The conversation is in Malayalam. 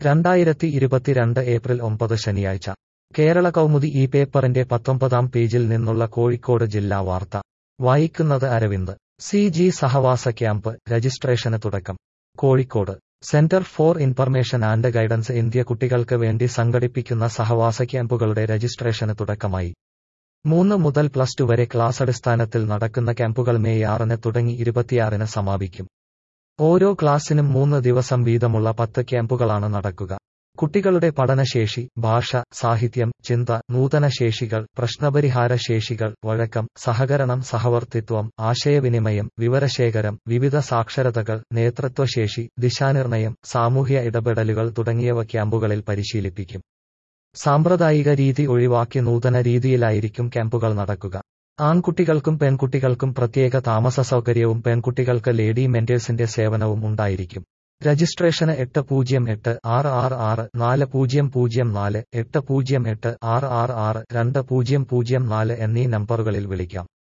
രണ്ടായിരത്തി ഇരുപത്തിരണ്ട് ഏപ്രിൽ ഒമ്പത് ശനിയാഴ്ച കേരള കൗമുദി ഈ പേപ്പറിന്റെ പത്തൊമ്പതാം പേജിൽ നിന്നുള്ള കോഴിക്കോട് ജില്ലാ വാർത്ത വായിക്കുന്നത് അരവിന്ദ് സി ജി സഹവാസ ക്യാമ്പ് രജിസ്ട്രേഷന് തുടക്കം Kozhikode centre for information and guidance India കുട്ടികൾക്ക് വേണ്ടി സംഘടിപ്പിക്കുന്ന സഹവാസ ക്യാമ്പുകളുടെ രജിസ്ട്രേഷന് തുടക്കമായി മൂന്ന് മുതൽ പ്ലസ് ടു വരെ ക്ലാസ് അടിസ്ഥാനത്തിൽ നടക്കുന്ന ക്യാമ്പുകൾ മെയ് ആറിന് തുടങ്ങി ഇരുപത്തിയാറിന് സമാപിക്കും ഓരോ ക്ലാസ്സിനും മൂന്ന് ദിവസം വീതമുള്ള പത്ത് ക്യാമ്പുകളാണ് നടക്കുക കുട്ടികളുടെ പഠനശേഷി ഭാഷ സാഹിത്യം ചിന്ത നൂതന ശേഷികൾ പ്രശ്നപരിഹാര ശേഷികൾ വഴക്കം സഹകരണം സഹവർത്തിത്വം ആശയവിനിമയം വിവരശേഖരം വിവിധ സാക്ഷരതകൾ നേതൃത്വശേഷി ദിശാനിർണയം സാമൂഹ്യ ഇടപെടലുകൾ തുടങ്ങിയവ ക്യാമ്പുകളിൽ പരിശീലിപ്പിക്കും സാമ്പ്രദായിക രീതി ഒഴിവാക്കി നൂതന രീതിയിലായിരിക്കും ക്യാമ്പുകൾ നടക്കുക ആൺകുട്ടികൾക്കും പെൺകുട്ടികൾക്കും പ്രത്യേക താമസ സൗകര്യവും പെൺകുട്ടികൾക്ക് ലേഡി മെന്റേഴ്സിന്റെ സേവനവും ഉണ്ടായിരിക്കും രജിസ്ട്രേഷന് എട്ട് പൂജ്യം എട്ട് ആറ് ആറ് ആറ് നാല് പൂജ്യം പൂജ്യം നാല് എട്ട് പൂജ്യം എട്ട് ആറ് ആറ് ആറ് രണ്ട് പൂജ്യം പൂജ്യം നാല് എന്നീ നമ്പറുകളിൽ വിളിക്കാം